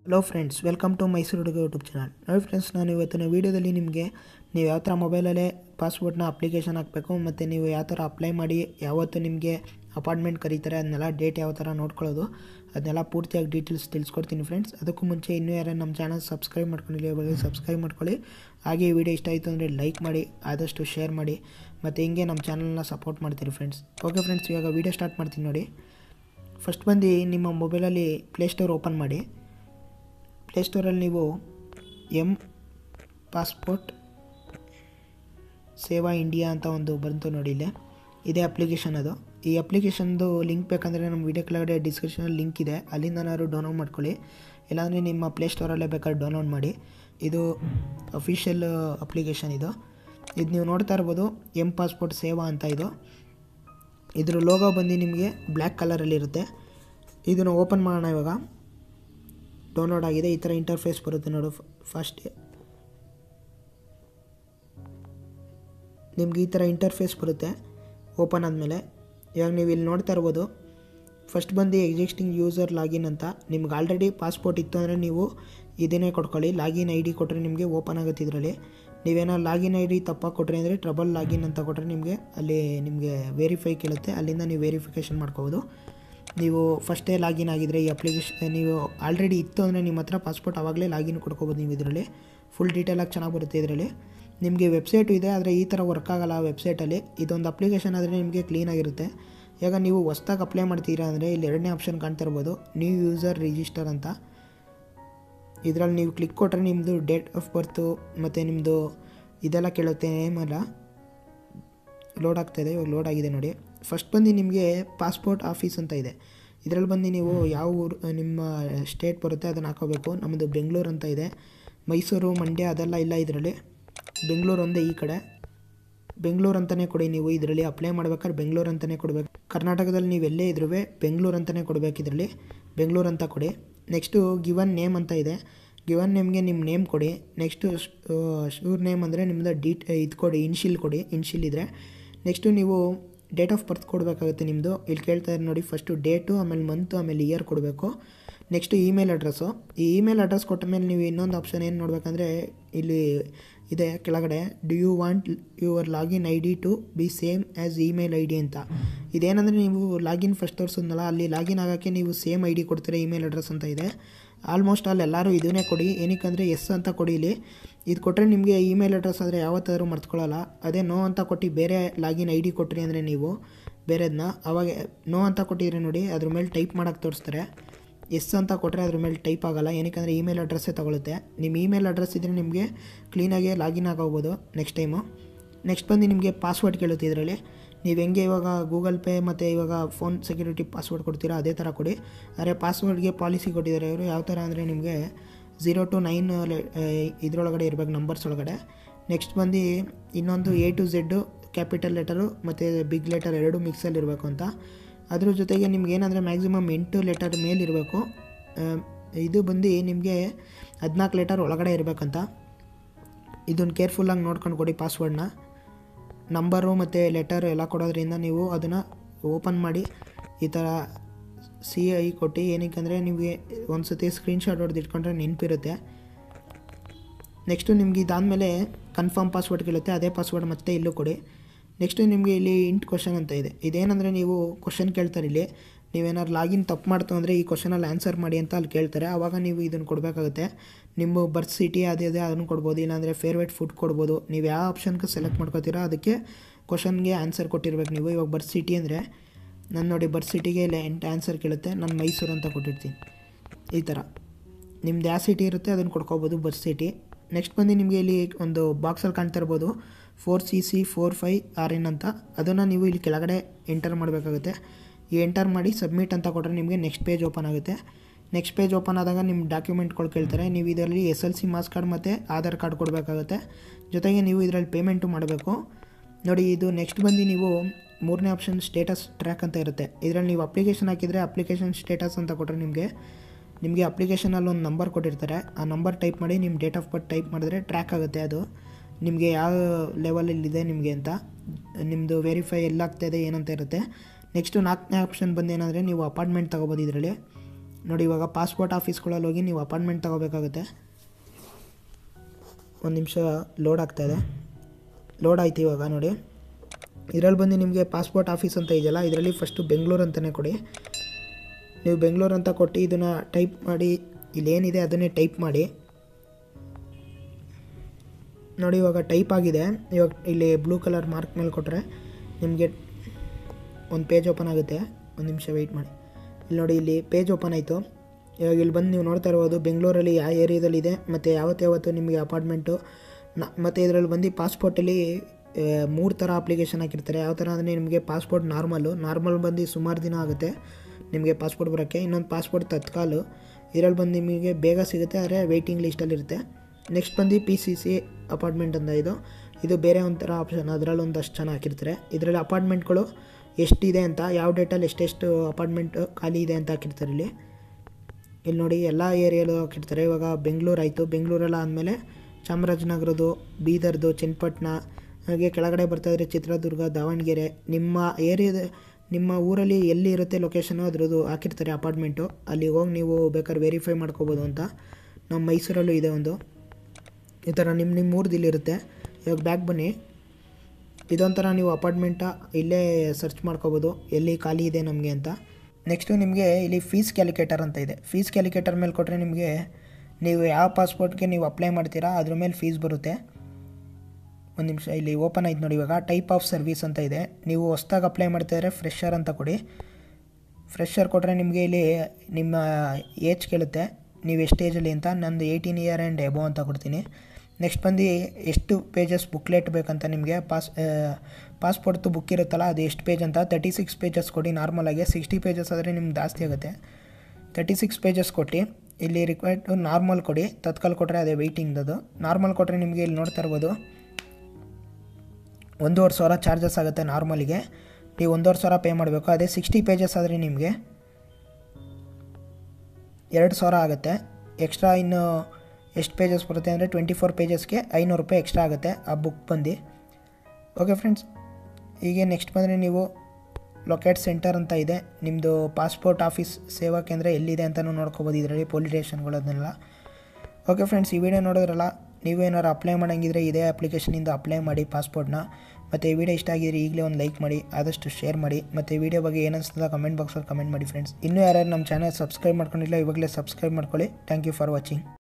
hello friends welcome to Mysuru ಹುಡುಗ YouTube channel ನೋಡಿ friends ನಾನು ಇವತ್ತಿನ ವೀಡಿಯೋದಲ್ಲಿ ನಿಮಗೆ ನೀವು ಯಾವ ಥರ ಮೊಬೈಲಲ್ಲೇ ಪಾಸ್ಪೋರ್ಟ್ನ ಅಪ್ಲಿಕೇಶನ್ ಹಾಕಬೇಕು ಮತ್ತು ನೀವು ಯಾವ ಥರ ಅಪ್ಲೈ ಮಾಡಿ ಯಾವತ್ತು ನಿಮಗೆ ಅಪಾಯಿಂಟ್ಮೆಂಟ್ ಕರೀತಾರೆ ಅದನ್ನೆಲ್ಲ ಡೇಟ್ ಯಾವ ಥರ ನೋಡ್ಕೊಳ್ಳೋದು ಅದನ್ನೆಲ್ಲ ಪೂರ್ತಿಯಾಗಿ ಡೀಟೇಲ್ಸ್ ತಿಳಿಸ್ಕೊಡ್ತೀನಿ ಫ್ರೆಂಡ್ಸ್ ಅದಕ್ಕೂ ಮುಂಚೆ ಇನ್ನೂ ಯಾರು ನಮ್ಮ ಚಾನಲ್ ಸಬ್ಸ್ಕ್ರೈಬ್ ಮಾಡ್ಕೊಂಡಿಲ್ಲ ಇವಾಗ ಸಬ್ಸ್ಕ್ರೈಬ್ ಮಾಡ್ಕೊಳ್ಳಿ ಹಾಗೆ ಈ ವಿಡಿಯೋ ಇಷ್ಟ ಆಯಿತು ಅಂದರೆ ಲೈಕ್ ಮಾಡಿ ಆದಷ್ಟು ಶೇರ್ ಮಾಡಿ ಮತ್ತು ಹಿಂಗೆ ನಮ್ಮ ಚಾನಲ್ನ ಸಪೋರ್ಟ್ ಮಾಡ್ತೀರಿ ಫ್ರೆಂಡ್ಸ್ ಓಕೆ ಫ್ರೆಂಡ್ಸ್ ಇವಾಗ ವೀಡಿಯೋ ಸ್ಟಾರ್ಟ್ ಮಾಡ್ತೀನಿ ನೋಡಿ ಫಸ್ಟ್ ಬಂದು ನಿಮ್ಮ ಮೊಬೈಲಲ್ಲಿ ಪ್ಲೇಸ್ಟೋರ್ ಓಪನ್ ಮಾಡಿ ಪ್ಲೇಸ್ಟೋರಲ್ಲಿ ನೀವು ಎಮ್ ಪಾಸ್ಪೋರ್ಟ್ ಸೇವಾ ಇಂಡಿಯಾ ಅಂತ ಒಂದು ಬಂತು ನೋಡಿ ಇಲ್ಲೇ ಇದೇ ಅಪ್ಲಿಕೇಶನ್ ಅದು ಈ ಅಪ್ಲಿಕೇಶನ್ದು ಲಿಂಕ್ ಬೇಕಂದರೆ ನಮ್ಮ ವೀಡಿಯೋ ಕೆಳಗಡೆ ಡಿಸ್ಕ್ರಿಪ್ಷನಲ್ಲಿ ಲಿಂಕ್ ಇದೆ ಅಲ್ಲಿಂದನಾದ್ರು ಡೌನ್ಲೋಡ್ ಮಾಡ್ಕೊಳ್ಳಿ ಇಲ್ಲಾಂದರೆ ನಿಮ್ಮ ಪ್ಲೇಸ್ಟೋರಲ್ಲೇ ಬೇಕಾದ್ರೆ ಡೌನ್ಲೋಡ್ ಮಾಡಿ ಇದು ಅಫಿಷಿಯಲ್ ಅಪ್ಲಿಕೇಶನ್ ಇದು ಇದು ನೀವು ನೋಡ್ತಾ ಇರ್ಬೋದು ಎಮ್ ಪಾಸ್ಪೋರ್ಟ್ ಸೇವಾ ಅಂತ ಇದು ಇದ್ರ ಲೋಗೋ ಬಂದು ನಿಮಗೆ ಬ್ಲ್ಯಾಕ್ ಕಲರಲ್ಲಿರುತ್ತೆ ಇದನ್ನು ಓಪನ್ ಮಾಡೋಣ ಇವಾಗ ಡೌನ್ಲೋಡ್ ಆಗಿದೆ ಈ ಥರ ಇಂಟರ್ಫೇಸ್ ಬರುತ್ತೆ ನೋಡು ಫಸ್ಟ್ ನಿಮ್ಗೆ ಈ ಥರ ಇಂಟರ್ಫೇಸ್ ಬರುತ್ತೆ ಓಪನ್ ಆದಮೇಲೆ ಇವಾಗ ನೀವು ಇಲ್ಲಿ ನೋಡ್ತಾ ಇರ್ಬೋದು ಫಸ್ಟ್ ಬಂದು ಎಕ್ಸಿಸ್ಟಿಂಗ್ ಯೂಸರ್ ಲಾಗಿನ್ ಅಂತ ನಿಮ್ಗೆ ಆಲ್ರೆಡಿ ಪಾಸ್ಪೋರ್ಟ್ ಇತ್ತು ಅಂದರೆ ನೀವು ಇದನ್ನೇ ಕೊಟ್ಕೊಳ್ಳಿ ಲಾಗಿನ್ ಐ ಡಿ ಕೊಟ್ಟರೆ ನಿಮಗೆ ಓಪನ್ ಆಗುತ್ತೆ ಇದರಲ್ಲಿ ನೀವೇನೋ ಲಾಗಿನ್ ಐ ಡಿ ತಪ್ಪಾಗಿ ಕೊಟ್ಟರೆ ಅಂದರೆ ಟ್ರಬಲ್ ಲಾಗಿನ್ ಅಂತ ಕೊಟ್ಟರೆ ನಿಮಗೆ ಅಲ್ಲಿ ನಿಮಗೆ ವೆರಿಫೈ ಕೇಳುತ್ತೆ ಅಲ್ಲಿಂದ ನೀವು ವೆರಿಫಿಕೇಷನ್ ಮಾಡ್ಕೋಬೋದು ನೀವು ಫಸ್ಟೇ ಲಾಗಿನ್ ಆಗಿದ್ರೆ ಈ ಅಪ್ಲಿಕೇಶನ್ ನೀವು ಆಲ್ರೆಡಿ ಇತ್ತು ಅಂದರೆ ನಿಮ್ಮ ಹತ್ರ ಪಾಸ್ಪೋರ್ಟ್ ಆವಾಗಲೇ ಲಾಗಿನ್ ಕೊಡ್ಕೋಬೋದು ನೀವು ಇದರಲ್ಲಿ ಫುಲ್ ಡೀಟೇಲಾಗಿ ಚೆನ್ನಾಗಿ ಬರುತ್ತೆ ಇದರಲ್ಲಿ ನಿಮಗೆ ವೆಬ್ಸೈಟು ಇದೆ ಆದರೆ ಈ ಥರ ವರ್ಕ್ ಆಗಲ್ಲ ಆ ವೆಬ್ಸೈಟಲ್ಲಿ ಇದೊಂದು ಅಪ್ಲಿಕೇಶನ್ ಆದರೆ ನಿಮಗೆ ಕ್ಲೀನಾಗಿರುತ್ತೆ ಈಗ ನೀವು ಹೊಸ್ದಾಗಿ ಅಪ್ಲೈ ಮಾಡ್ತೀರಾ ಅಂದರೆ ಇಲ್ಲಿ ಎರಡನೇ ಆಪ್ಷನ್ ಕಾಣ್ತಾ ಇರ್ಬೋದು ನ್ಯೂ ಯೂಸರ್ ರಿಜಿಸ್ಟರ್ ಅಂತ ಇದರಲ್ಲಿ ನೀವು ಕ್ಲಿಕ್ ಕೊಟ್ಟರೆ ನಿಮ್ಮದು ಡೇಟ್ ಆಫ್ ಬರ್ತು ಮತ್ತು ನಿಮ್ಮದು ಇದೆಲ್ಲ ಕೇಳುತ್ತೆ ನೇಮ್ ಎಲ್ಲ ಲೋಡ್ ಆಗ್ತಾಯಿದೆ ಇವಾಗ ಲೋಡ್ ಆಗಿದೆ ನೋಡಿ ಫಸ್ಟ್ ಬಂದು ನಿಮಗೆ ಪಾಸ್ಪೋರ್ಟ್ ಆಫೀಸ್ ಅಂತ ಇದೆ ಇದರಲ್ಲಿ ಬಂದು ನೀವು ಯಾವ ಊರು ನಿಮ್ಮ ಸ್ಟೇಟ್ ಬರುತ್ತೆ ಅದನ್ನು ಹಾಕೋಬೇಕು ನಮ್ಮದು ಬೆಂಗಳೂರು ಅಂತ ಇದೆ ಮೈಸೂರು ಮಂಡ್ಯ ಅದೆಲ್ಲ ಇಲ್ಲ ಇದರಲ್ಲಿ ಬೆಂಗಳೂರು ಒಂದೇ ಈ ಕಡೆ ಬೆಂಗಳೂರು ಅಂತಲೇ ಕೊಡಿ ನೀವು ಇದರಲ್ಲಿ ಅಪ್ಲೈ ಮಾಡ್ಬೇಕಾದ್ರೆ ಬೆಂಗಳೂರು ಅಂತಲೇ ಕೊಡಬೇಕು ಕರ್ನಾಟಕದಲ್ಲಿ ನೀವು ಎಲ್ಲೇ ಇದ್ರೂ ಬೆಂಗಳೂರು ಅಂತಲೇ ಕೊಡಬೇಕು ಇದರಲ್ಲಿ ಬೆಂಗಳೂರು ಅಂತ ಕೊಡಿ ನೆಕ್ಸ್ಟು ಗಿವನ್ ನೇಮ್ ಅಂತ ಇದೆ ಗಿವನ್ ನೇಮ್ಗೆ ನಿಮ್ಮ ನೇಮ್ ಕೊಡಿ ನೆಕ್ಸ್ಟು ಶೂರ್ ನೇಮ್ ಅಂದರೆ ನಿಮ್ಮದು ಡೀಟ್ ಇದು ಕೊಡಿ ಇನ್ಶಿಲ್ ಕೊಡಿ ಇನ್ಶಿಲ್ ಇದ್ದರೆ ನೆಕ್ಸ್ಟು ನೀವು ಡೇಟ್ ಆಫ್ ಬರ್ತ್ ಕೊಡಬೇಕಾಗುತ್ತೆ ನಿಮ್ಮದು ಇಲ್ಲಿ ಕೇಳ್ತಾ ಇದ್ದಾರೆ ನೋಡಿ ಫಸ್ಟು ಡೇಟು ಆಮೇಲೆ ಮಂತು ಆಮೇಲೆ ಇಯರ್ ಕೊಡಬೇಕು ನೆಕ್ಸ್ಟು ಇಮೇಲ್ ಅಡ್ರೆಸ್ಸು ಈ ಇಮೇಲ್ ಅಡ್ರೆಸ್ ಕೊಟ್ಟ ಮೇಲೆ ನೀವು ಇನ್ನೊಂದು ಆಪ್ಷನ್ ಏನು ನೋಡಬೇಕಂದ್ರೆ ಇಲ್ಲಿ ಇದೆ ಕೆಳಗಡೆ do you want your login I D to be same as email I D ಅಂತ ಇದೇನಂದರೆ ನೀವು ಲಾಗಿನ್ ಫಸ್ಟ್ ತೋರಿಸಿದ್ನಲ್ಲ ಅಲ್ಲಿ ಲಾಗಿನ್ ಆಗೋಕ್ಕೆ ನೀವು ಸೇಮ್ ಐ ಡಿ ಕೊಡ್ತೀರಾ ಇಮೇಲ್ ಅಡ್ರೆಸ್ ಅಂತ ಇದೆ ಆಲ್ಮೋಸ್ಟ್ ಅಲ್ಲಿ ಎಲ್ಲರೂ ಇದನ್ನೇ ಕೊಡಿ ಏನಕ್ಕಂದರೆ ಎಸ್ ಅಂತ ಕೊಡಿ ಇಲ್ಲಿ ಇದು ಕೊಟ್ಟರೆ ನಿಮಗೆ ಇಮೇಲ್ ಅಡ್ರೆಸ್ ಆದರೆ ಯಾವತ್ತಾದರೂ ಮರ್ತ್ಕೊಳ್ಳಲ್ಲ ಅದೇ ನೋ ಅಂತ ಕೊಟ್ಟು ಬೇರೆ ಲಾಗಿನ್ ಐ ಡಿ ಕೊಟ್ರಿ ಅಂದರೆ ನೀವು ಬೇರೆದನ್ನ ಅವಾಗ ನೋ ಅಂತ ಕೊಟ್ಟಿದ್ರೆ ನೋಡಿ ಅದ್ರ ಮೇಲೆ ಟೈಪ್ ಮಾಡೋಕ್ಕೆ ತೋರಿಸ್ತಾರೆ ಎಸ್ ಅಂತ ಕೊಟ್ಟರೆ ಅದ್ರ ಮೇಲೆ ಟೈಪ್ ಆಗೋಲ್ಲ ಏನಕ್ಕೆ ಇಮೇಲ್ ಅಡ್ರೆಸ್ಸೇ ತೊಗೊಳುತ್ತೆ ನಿಮ್ಮ ಇಮೇಲ್ ಅಡ್ರೆಸ್ ಇದ್ದರೆ ನಿಮಗೆ ಕ್ಲೀನಾಗಿ ಲಾಗಿನ್ ಆಗೋಗ್ಬೋದು ನೆಕ್ಸ್ಟ್ ಟೈಮು ನೆಕ್ಸ್ಟ್ ಬಂದು ನಿಮಗೆ ಪಾಸ್ವರ್ಡ್ ಕೇಳುತ್ತೆ ಇದರಲ್ಲಿ ನೀವು ಹೆಂಗೆ ಇವಾಗ ಗೂಗಲ್ ಪೇ ಮತ್ತು ಇವಾಗ ಫೋನ್ ಸೆಕ್ಯೂರಿಟಿ ಪಾಸ್ವರ್ಡ್ ಕೊಡ್ತೀರಾ ಅದೇ ಥರ ಕೊಡಿ ಆದರೆ ಪಾಸ್ವರ್ಡ್ಗೆ ಪಾಲಿಸಿ ಕೊಟ್ಟಿದ್ದಾರೆ ಇವರು ಯಾವ ಥರ ಅಂದರೆ ನಿಮಗೆ ಝೀರೋ ಟು ನೈನ್ ಇದರೊಳಗಡೆ ಇರಬೇಕು ನಂಬರ್ಸ್ ಒಳಗಡೆ ನೆಕ್ಸ್ಟ್ ಬಂದು ಇನ್ನೊಂದು A to Z capital letter ಮತ್ತು ಬಿಗ್ ಲೆಟರ್ ಎರಡು ಮಿಕ್ಸಲ್ಲಿ ಇರಬೇಕು ಅಂತ ಅದ್ರ ಜೊತೆಗೆ ನಿಮ್ಗೆ ಏನಂದರೆ ಮ್ಯಾಕ್ಸಿಮಮ್ ಎಂಟು ಲೆಟರ್ ಮೇಲಿರಬೇಕು ಇದು ಬಂದು ನಿಮಗೆ ಹದಿನಾಲ್ಕು ಲೆಟರ್ ಒಳಗಡೆ ಇರಬೇಕಂತ ಇದನ್ನು ಕೇರ್ಫುಲ್ಲಾಗಿ ನೋಡ್ಕೊಂಡು ಕೊಡಿ ಪಾಸ್ವರ್ಡ್ನ ನಂಬರು ಮತ್ತು ಲೆಟರ್ ಎಲ್ಲ ಕೊಡೋದ್ರಿಂದ ನೀವು ಅದನ್ನು ಓಪನ್ ಮಾಡಿ ಈ ಥರ ಸಿ ಐ ಕೊಟ್ಟು ಏನಕ್ಕೆ ಅಂದರೆ ನಿಮಗೆ ಒಂದು ಸತಿ ಸ್ಕ್ರೀನ್ಶಾಟ್ ಹೊಡೆದು ಇಟ್ಕೊಂಡ್ರೆ ನೆನಪಿರುತ್ತೆ ನೆಕ್ಸ್ಟು ನಿಮ್ಗೆ ಇದಾದಮೇಲೆ ಕನ್ಫರ್ಮ್ ಪಾಸ್ವರ್ಡ್ ಕೇಳುತ್ತೆ ಅದೇ ಪಾಸ್ವರ್ಡ್ ಮತ್ತೆ ಇಲ್ಲೂ ಕೊಡಿ ನೆಕ್ಸ್ಟು ನಿಮಗೆ ಇಲ್ಲಿ ಇಂಟ್ ಕ್ವಶನ್ ಅಂತ ಇದೆ ಇದೇನಂದರೆ ನೀವು ಕ್ವಶನ್ ಕೇಳ್ತಾರೆ ಇಲ್ಲಿ ನೀವೇನಾದ್ರು ಲಾಗಿನ್ ತಪ್ಪು ಮಾಡ್ತು ಅಂದರೆ ಈ ಕ್ವಶನಲ್ಲಿ ಆನ್ಸರ್ ಮಾಡಿ ಅಂತ ಅಲ್ಲಿ ಕೇಳ್ತಾರೆ ಆವಾಗ ನೀವು ಇದನ್ನು ಕೊಡಬೇಕಾಗುತ್ತೆ ನಿಮ್ಮ ಬರ್ತ್ ಸಿಟಿ ಅದೇ ಅದೇ ಅದನ್ನು ಕೊಡ್ಬೋದು ಇಲ್ಲಾಂದರೆ ಫೇವ್ರೇಟ್ ಫುಡ್ ಕೊಡ್ಬೋದು ನೀವು ಯಾವ ಆಪ್ಷನ್ಗೆ ಸೆಲೆಕ್ಟ್ ಮಾಡ್ಕೋತೀರೋ ಅದಕ್ಕೆ ಕ್ವಶನ್ಗೆ ಆನ್ಸರ್ ಕೊಟ್ಟಿರ್ಬೇಕು ನೀವು ಇವಾಗ ಬರ್ತ್ ಸಿಟಿ ಅಂದರೆ ನಾನು ನೋಡಿ ಬರ್ತ್ ಸಿಟಿಗೆ ಇಲ್ಲ ಎಂಟು ಆನ್ಸರ್ ಕೇಳುತ್ತೆ ನಾನು ಮೈಸೂರು ಅಂತ ಕೊಟ್ಟಿರ್ತೀನಿ ಈ ಥರ ನಿಮ್ದು ಯಾವ ಸಿಟಿ ಇರುತ್ತೆ ಅದನ್ನು ಕೊಡ್ಕೋಬೋದು ಬರ್ತ್ ಸಿಟಿ ನೆಕ್ಸ್ಟ್ ಬಂದು ನಿಮಗೆ ಇಲ್ಲಿ ಒಂದು ಬಾಕ್ಸಲ್ಲಿ ಕಾಣ್ತಾ ಇರ್ಬೋದು four C C four five R N ಅಂತ ಅದನ್ನು ನೀವು ಇಲ್ಲಿ ಕೆಳಗಡೆ ಎಂಟರ್ ಮಾಡಬೇಕಾಗುತ್ತೆ ಈ ಎಂಟರ್ ಮಾಡಿ ಸಬ್ಮಿಟ್ ಅಂತ ಕೊಟ್ಟರೆ ನಿಮಗೆ ನೆಕ್ಸ್ಟ್ ಪೇಜ್ ಓಪನ್ ಆಗುತ್ತೆ ನೆಕ್ಸ್ಟ್ ಪೇಜ್ ಓಪನ್ ಆದಾಗ ನಿಮ್ಮ ಡಾಕ್ಯುಮೆಂಟ್ಗಳು ಕೇಳ್ತಾರೆ ನೀವು ಇದರಲ್ಲಿ S L C marks card ಮತ್ತು ಆಧಾರ್ ಕಾರ್ಡ್ ಕೊಡಬೇಕಾಗುತ್ತೆ ಜೊತೆಗೆ ನೀವು ಇದರಲ್ಲಿ ಪೇಮೆಂಟು ಮಾಡಬೇಕು ನೋಡಿ ಇದು ನೆಕ್ಸ್ಟ್ ಬಂದು ನೀವು ಮೂರನೇ ಆಪ್ಷನ್ ಸ್ಟೇಟಸ್ ಟ್ರ್ಯಾಕ್ ಅಂತ ಇರುತ್ತೆ ಇದರಲ್ಲಿ ನೀವು ಅಪ್ಲಿಕೇಶನ್ ಹಾಕಿದರೆ ಅಪ್ಲಿಕೇಶನ್ ಸ್ಟೇಟಸ್ ಅಂತ ಕೊಟ್ಟರೆ ನಿಮಗೆ ನಿಮಗೆ ಅಪ್ಲಿಕೇಶನಲ್ಲಿ ಒಂದು ನಂಬರ್ ಕೊಟ್ಟಿರ್ತಾರೆ ಆ ನಂಬರ್ ಟೈಪ್ ಮಾಡಿ ನಿಮ್ಮ ಡೇಟ್ ಆಫ್ ಬರ್ತ್ ಟೈಪ್ ಮಾಡಿದ್ರೆ ಟ್ರ್ಯಾಕ್ ಆಗುತ್ತೆ ಅದು ನಿಮಗೆ ಯಾವ ಲೆವೆಲಲ್ಲಿದೆ ನಿಮಗೆ ಅಂತ ನಿಮ್ಮದು ವೆರಿಫೈ ಎಲ್ಲಾಗ್ತಾಯಿದೆ ಏನಂತ ಇರುತ್ತೆ ನೆಕ್ಸ್ಟು ನಾಲ್ಕನೇ ಆಪ್ಷನ್ ಬಂದು ಏನಂದರೆ ನೀವು ಅಪಾರ್ಟ್ಮೆಂಟ್ ತೊಗೋಬೋದು ಇದರಲ್ಲಿ ನೋಡಿ ಇವಾಗ ಪಾಸ್ಪೋರ್ಟ್ ಆಫೀಸ್ಗಳಲ್ಲಿ ಹೋಗಿ ನೀವು ಅಪಾಯಿಂಟ್ಮೆಂಟ್ ತೊಗೋಬೇಕಾಗುತ್ತೆ ಒಂದು ನಿಮಿಷ ಲೋಡ್ ಆಗ್ತಾಯಿದೆ ಲೋಡ್ ಆಯ್ತು ಇವಾಗ ನೋಡಿ ಇದರಲ್ಲಿ ಬಂದು ನಿಮಗೆ ಪಾಸ್ಪೋರ್ಟ್ ಆಫೀಸ್ ಅಂತ ಇದೆಯಲ್ಲ ಇದರಲ್ಲಿ ಫಸ್ಟು ಬೆಂಗಳೂರು ಅಂತಲೇ ಕೊಡಿ ನೀವು ಬೆಂಗಳೂರು ಅಂತ ಕೊಟ್ಟು ಇದನ್ನು ಟೈಪ್ ಮಾಡಿ ಇಲ್ಲೇನಿದೆ ಅದನ್ನೇ ಟೈಪ್ ಮಾಡಿ ನೋಡಿ ಇವಾಗ ಟೈಪ್ ಆಗಿದೆ ಇವಾಗ ಇಲ್ಲಿ ಬ್ಲೂ ಕಲರ್ ಮಾರ್ಕ್ ಮೇಲೆ ಕೊಟ್ಟರೆ ನಿಮಗೆ ಒಂದು ಪೇಜ್ ಓಪನ್ ಆಗುತ್ತೆ ಒಂದು ನಿಮಿಷ ವೆಯ್ಟ್ ಮಾಡಿ ಇಲ್ಲಿ ನೋಡಿ ಇಲ್ಲಿ ಪೇಜ್ ಓಪನ್ ಆಯಿತು ಇವಾಗ ಇಲ್ಲಿ ಬಂದು ನೀವು ನೋಡ್ತಾ ಇರ್ಬೋದು ಬೆಂಗಳೂರಲ್ಲಿ ಯಾವ ಏರಿಯಾದಲ್ಲಿದೆ ಮತ್ತು ಯಾವತ್ತು ಯಾವತ್ತು ನಿಮಗೆ ಅಪಾರ್ಟ್ಮೆಂಟು ನ ಮತ್ತು ಇದರಲ್ಲಿ ಬಂದು ಪಾಸ್ಪೋರ್ಟಲ್ಲಿ ಮೂರು ಥರ ಅಪ್ಲಿಕೇಶನ್ ಹಾಕಿರ್ತಾರೆ ಯಾವ ಥರ ಅಂದರೆ ನಿಮಗೆ ಪಾಸ್ಪೋರ್ಟ್ ನಾರ್ಮಲು ನಾರ್ಮಲ್ ಬಂದು ಸುಮಾರು ದಿನ ಆಗುತ್ತೆ ನಿಮಗೆ ಪಾಸ್ಪೋರ್ಟ್ ಬರೋಕ್ಕೆ ಇನ್ನೊಂದು ಪಾಸ್ಪೋರ್ಟ್ ತತ್ಕಾಲು ಇದರಲ್ಲಿ ಬಂದು ನಿಮಗೆ ಬೇಗ ಸಿಗುತ್ತೆ ಆದರೆ ವೆಯ್ಟಿಂಗ್ ಲಿಸ್ಟಲ್ಲಿರುತ್ತೆ ನೆಕ್ಸ್ಟ್ ಬಂದು ಪಿ ಸಿ ಸಿ ಅಪಾರ್ಟ್ಮೆಂಟ್ ಅಂತ ಇದು ಇದು ಬೇರೆ ಒಂಥರ ಆಪ್ಷನ್ ಅದರಲ್ಲಿ ಒಂದಷ್ಟು ಜನ ಹಾಕಿರ್ತಾರೆ ಇದರಲ್ಲಿ ಅಪಾರ್ಟ್ಮೆಂಟ್ಗಳು ಎಷ್ಟಿದೆ ಅಂತ ಯಾವ ಡೇಟಲ್ಲಿ ಎಷ್ಟೆಷ್ಟು ಅಪಾರ್ಟ್ಮೆಂಟ್ ಖಾಲಿ ಇದೆ ಅಂತ ಹಾಕಿರ್ತಾರೆ ಇಲ್ಲಿ ಇಲ್ಲಿ ನೋಡಿ ಎಲ್ಲ ಏರಿಯಲ್ಲೂ ಹಾಕಿರ್ತಾರೆ ಇವಾಗ ಬೆಂಗಳೂರು ಆಯಿತು ಬೆಂಗಳೂರೆಲ್ಲ ಆದಮೇಲೆ ಚಾಮರಾಜನಗರದ್ದು ಬೀದರ್ದು ಚನ್ನಪಟ್ಟಣ ಹಾಗೆ ಕೆಳಗಡೆ ಬರ್ತಾಯಿದ್ರೆ ಚಿತ್ರದುರ್ಗ ದಾವಣಗೆರೆ ನಿಮ್ಮ ಏರಿಯಾದ ನಿಮ್ಮ ಊರಲ್ಲಿ ಎಲ್ಲಿ ಇರುತ್ತೆ ಲೊಕೇಶನು ಅದ್ರದ್ದು ಹಾಕಿರ್ತಾರೆ ಅಪಾರ್ಟ್ಮೆಂಟು ಅಲ್ಲಿ ಹೋಗಿ ನೀವು ಬೇಕಾದ್ರೆ ವೆರಿಫೈ ಮಾಡ್ಕೋಬೋದು ಅಂತ ನಮ್ಮ ಮೈಸೂರಲ್ಲೂ ಇದೆ ಒಂದು ಈ ಥರ ನಿಮ್ಮ ನಿಮ್ಮ ಊರ್ದು ಇಲ್ಲಿರುತ್ತೆ ಇವಾಗ ಬ್ಯಾಗ್ ಬನ್ನಿ ಇದೊಂಥರ ನೀವು ಅಪಾರ್ಟ್ಮೆಂಟ ಇಲ್ಲೇ ಸರ್ಚ್ ಮಾಡ್ಕೋಬೋದು ಎಲ್ಲಿ ಖಾಲಿ ಇದೆ ನಮಗೆ ಅಂತ ನೆಕ್ಸ್ಟು ನಿಮಗೆ ಇಲ್ಲಿ ಫೀಸ್ ಕ್ಯಾಲ್ಕುಲೇಟರ್ ಅಂತ ಇದೆ ಫೀಸ್ ಕ್ಯಾಲ್ಕುಲೇಟರ್ ಮೇಲೆ ಕೊಟ್ಟರೆ ನಿಮಗೆ ನೀವು ಯಾವ ಪಾಸ್ಪೋರ್ಟ್ಗೆ ನೀವು ಅಪ್ಲೈ ಮಾಡ್ತೀರಾ ಅದ್ರ ಮೇಲೆ ಫೀಸ್ ಬರುತ್ತೆ ಒಂದು ನಿಮಿಷ ಇಲ್ಲಿ ಓಪನ್ ಆಯ್ತು ನೋಡಿ ಇವಾಗ ಟೈಪ್ ಆಫ್ ಸರ್ವಿಸ್ ಅಂತ ಇದೆ ನೀವು ಹೊಸ್ದಾಗಿ ಅಪ್ಲೈ ಮಾಡ್ತಾಯಿದ್ರೆ ಫ್ರೆಶರ್ ಅಂತ ಕೊಡಿ ಫ್ರೆಶರ್ ಕೊಟ್ಟರೆ ನಿಮಗೆ ಇಲ್ಲಿ ನಿಮ್ಮ ಏಜ್ ಕೇಳುತ್ತೆ ನೀವು ಎಷ್ಟು ಏಜಲ್ಲಿ ಅಂತ ನಂದು ಏಯ್ಟೀನ್ ಇಯರ್ ಆ್ಯಂಡ್ ಎಬೋ ಅಂತ ಕೊಡ್ತೀನಿ ನೆಕ್ಸ್ಟ್ ಬಂದು ಎಷ್ಟು ಪೇಜಸ್ ಬುಕ್ಲೆಟ್ ಬೇಕಂತ ನಿಮಗೆ ಪಾಸ್ ಪಾಸ್ಪೋರ್ಟ್ದು ಬುಕ್ ಇರುತ್ತಲ್ಲ ಅದು ಎಷ್ಟು ಪೇಜ್ ಅಂತ ತರ್ಟಿ ಸಿಕ್ಸ್ ಪೇಜಸ್ ಕೊಡಿ ನಾರ್ಮಲಾಗಿ ಸಿಕ್ಸ್ಟಿ ಪೇಜಸ್ ಆದರೆ ನಿಮ್ಗೆ ಜಾಸ್ತಿ ಆಗುತ್ತೆ ತರ್ಟಿ ಸಿಕ್ಸ್ ಪೇಜಸ್ ಕೊಟ್ಟು ಇಲ್ಲಿ ರಿಕ್ವೈರ್ಡ್ ನಾರ್ಮಲ್ ಕೊಡಿ ತತ್ಕಾಲ್ ಕೊಟ್ಟರೆ ಅದೇ ವೆಯ್ಟಿಂಗ್ದು ನಾರ್ಮಲ್ ಕೊಟ್ಟರೆ ನಿಮಗೆ ಇಲ್ಲಿ ನೋಡ್ತಾ ಇರ್ಬೋದು ಒಂದೂವರೆ ಸಾವಿರ ಚಾರ್ಜಸ್ ಆಗುತ್ತೆ ನಾರ್ಮಲಿಗೆ ನೀವು ಒಂದೂವರೆ ಸಾವಿರ ಪೇ ಮಾಡಬೇಕು ಅದೇ ಸಿಕ್ಸ್ಟಿ ಪೇಜಸ್ ಆದರೆ ನಿಮಗೆ ಎರಡು ಸಾವಿರ ಆಗುತ್ತೆ ಎಕ್ಸ್ಟ್ರಾ ಇನ್ನು ಎಷ್ಟು ಪೇಜಸ್ ಬರುತ್ತೆ ಅಂದರೆ ಟ್ವೆಂಟಿ ಫೋರ್ ಪೇಜಸ್ಗೆ ಐನೂರು ರೂಪಾಯಿ ಎಕ್ಸ್ಟ್ರಾ ಆಗುತ್ತೆ ಆ ಬುಕ್ ಬಂದು ಓಕೆ ಫ್ರೆಂಡ್ಸ್ ಹೀಗೆ ನೆಕ್ಸ್ಟ್ ಬಂದರೆ ನೀವು ಲೊಕೇಟ್ ಸೆಂಟರ್ ಅಂತ ಇದೆ ನಿಮ್ಮದು ಪಾಸ್ಪೋರ್ಟ್ ಆಫೀಸ್ ಸೇವಾ ಕೇಂದ್ರ ಎಲ್ಲಿದೆ ಅಂತಲೂ ನೋಡ್ಕೋಬೋದು ಇದರಲ್ಲಿ ಪೊಲೀಸ್ ಸ್ಟೇಷನ್ಗಳನ್ನೆಲ್ಲ ಓಕೆ ಫ್ರೆಂಡ್ಸ್ ಈ ವಿಡಿಯೋ ನೋಡಿದ್ರಲ್ಲ ನೀವೇನಾದ್ರು ಅಪ್ಲೈ ಮಾಡೋಂಗಿದ್ರೆ ಇದೇ ಅಪ್ಲಿಕೇಶನಿಂದ ಅಪ್ಲೈ ಮಾಡಿ ಪಾಸ್ಪೋರ್ಟ್ನ ಮತ್ತು ಈ ವಿಡಿಯೋ ಇಷ್ಟ ಆಗಿದ್ರೆ ಈಗಲೇ ಒಂದು ಲೈಕ್ ಮಾಡಿ ಆದಷ್ಟು ಶೇರ್ ಮಾಡಿ ಮತ್ತು ಈ ವಿಡಿಯೋ ಬಗ್ಗೆ ಏನಿಸ್ತದ ಕಮೆಂಟ್ ಬಾಕ್ಸಲ್ಲಿ ಕಮೆಂಟ್ ಮಾಡಿ ಫ್ರೆಂಡ್ಸ್ ಇನ್ನೂ ಯಾರ್ಯಾರು ನಮ್ಮ ಚಾನಲ್ ಸಬ್ಸ್ಕ್ರೈಬ್ ಮಾಡ್ಕೊಂಡಿಲ್ಲ ಇವಾಗಲೇ ಸಬ್ಸ್ಕ್ರೈಬ್ ಮಾಡ್ಕೊಳ್ಳಿ ಥ್ಯಾಂಕ್ ಯು ಫಾರ್ ವಾಚಿಂಗ್